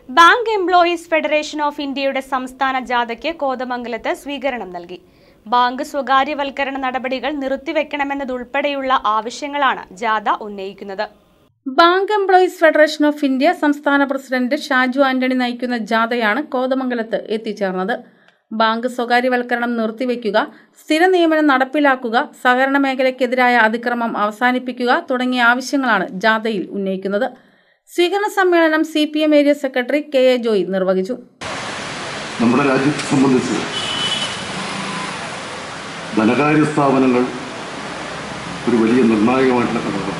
bank employees federation of ഇന്ത്യയുടെ സംസ്ഥാന ജാഥയ്ക്ക് കോതമംഗലത്ത് സ്വീകരണം നൽകി ബാങ്ക് സ്വകാര്യവൽക്കരണ നടപടികൾ നിർത്തിവെക്കണമെന്നതുൾപ്പെടെയുള്ള ആവശ്യങ്ങളാണ് ജാഥ ഉന്നയിക്കുന്നത് bank employees federation of India സംസ്ഥാന പ്രസിഡന്റ് ഷാജു ആന്റണി നയിക്കുന്ന ജാഥയാണ് കോതമംഗലത്ത് എത്തിച്ചേർന്നത് ബാങ്ക് സ്വകാര്യവൽക്കരണം നിർത്തിവെക്കുക സ്ഥിര നിയമനം നടപ്പിലാക്കുക സഹകരണ മേഖലയ്ക്കെതിരായ അതിക്രമം അവസാനിപ്പിക്കുക തുടങ്ങിയ ആവശ്യങ്ങളാണ് ജാഥയിൽ ഉന്നയിക്കുന്നത് സ്വീകരണ സമ്മേളനം C P M area secretary K A Joy നിർവഹിച്ചു നമ്മുടെ രാജ്യത്തെ സംബന്ധിച്ച് ധനകാര്യ സ്ഥാപനങ്ങൾ ഒരു വലിയ നിർണായകമായിട്ടുള്ള ഘടകം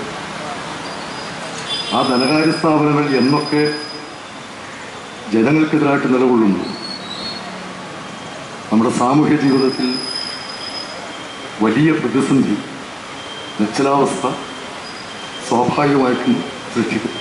ആ ധനകാര്യ സ്ഥാപനങ്ങൾ എന്നൊക്കെ ജനങ്ങൾക്കെതിരായിട്ട് നിലകൊള്ളുന്നു നമ്മുടെ സാമൂഹ്യ ജീവിതത്തിൽ വലിയ പ്രതിസന്ധി നിശ്ചലാവസ്ഥ സ്വാഭാവികമായിട്ടും സൃഷ്ടിക്കും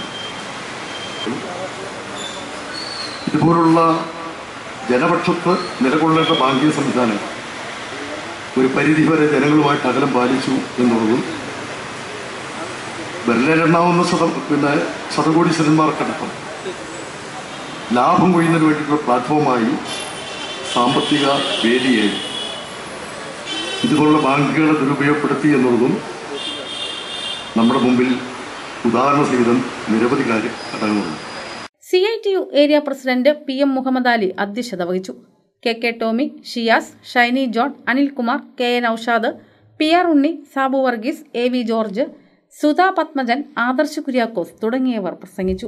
ഇതുപോലുള്ള ജനപക്ഷത്ത് നിലകൊള്ളേണ്ട ബാങ്കിങ് സംവിധാനം ഒരു പരിധിവരെ ജനങ്ങളുമായിട്ട് അകലം പാലിച്ചു എന്നുള്ളതും വിരലിലെണ്ണാവുന്ന ശത പിന്നെ ശതകോടീശ്വരന്മാർക്കടക്കം ലാഭം കൊയ്യുന്നതിന് വേണ്ടിയിട്ടുള്ള പ്ലാറ്റ്ഫോമായി സാമ്പത്തിക വേദിയായി ഇതുപോലുള്ള ബാങ്കുകളെ ദുരുപയോഗപ്പെടുത്തി എന്നുള്ളതും നമ്മുടെ മുമ്പിൽ ഉദാഹരണ സഹിതം നിരവധി കാര്യ ഘടകങ്ങളുണ്ട് C I T U area president P M Muhammad Ali അധ്യക്ഷത വഹിച്ചു K K Tomy Shiyas Shiny John Anilkumar K A Noushad P R Unni Sabu Varghese A V George Sudha Padmajan Adarsh Kuriakose തുടങ്ങിയവർ പ്രസംഗിച്ചു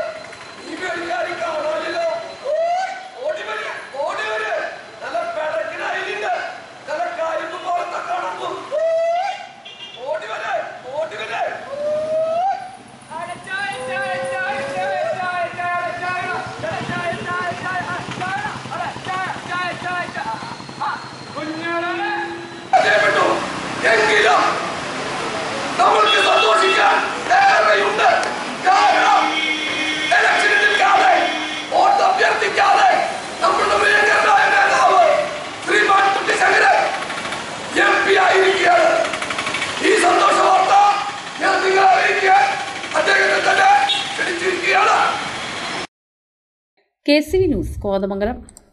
എങ്കിലും നമ്മൾക്ക് സന്തോഷിക്കാൻ ഏറെയുണ്ട് കാരണം ഇലക്ഷനിൽ നിൽക്കാതെ വോട്ട് അഭ്യർത്ഥിക്കാതെ നമ്മുടെ പ്രിയങ്കരനായ നേതാവ് ശ്രീമാൻ കുട്ടിശങ്കരൻ എം പി ആയിരിക്കുകയാണ് ഈ സന്തോഷ വാർത്ത ഞാൻ നിങ്ങളെ അറിയിക്കാൻ അദ്ദേഹത്തെ തന്നെ ക്ഷണിച്ചിരിക്കുകയാണ് K C V news Kothamangalam